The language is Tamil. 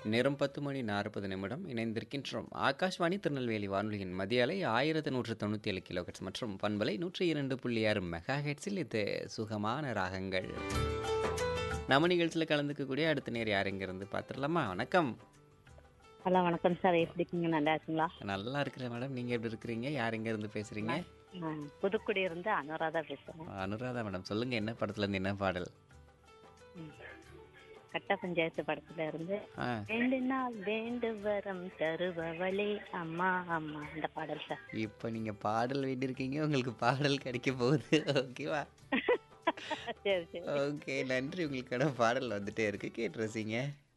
நேரம் பத்து மணி நாற்பது நிமிடம் இணைந்திருக்கின்றோம் ஆகாஷ்வாணி திருநெல்வேலி வானொலியின் மதிய அலை ஆயிரத்து நூற்று தொண்ணூற்றி ஏழு கிலோஹெட்ஸ் மற்றும் பண்பலை நூற்றி இரண்டு புள்ளி ஆறு மெகா ஹெட்ஸில் இது சுகமான ராகங்கள் நம்ம நிகழ்ச்சியில் கலந்துக்கக்கூடிய அடுத்த நேர் யார் இருந்து பார்த்துடலாமா வணக்கம் ஹலோ வணக்கம் சார் எப்படி இருக்கீங்க நல்லா இருக்கீங்களா நல்லா இருக்கிறேன் மேடம் நீங்கள் எப்படி இருக்கிறீங்க யார் இருந்து பேசுகிறீங்க நான் புதுக்குடி இருந்து அனுராதா பேசுறேன் அனுராதா மேடம் சொல்லுங்கள் என்ன படத்துலேருந்து என்ன பாடல் ம். கட்ட பஞ்சாயத்து படத்துல இருந்து ஆ ரெண்டு நாள் வேண்டு வரம் தருபவளே அம்மா அம்மா அந்த பாடல் சார் இப்போ நீங்கள் பாடல் வேண்டியிருக்கீங்க உங்களுக்கு பாடல் கிடைக்க போகுது ஓகேவா சரி சரி ஓகே நன்றி உங்களுக்கான பாடல் வந்துட்டே இருக்கு கேட்டு ரசிங்க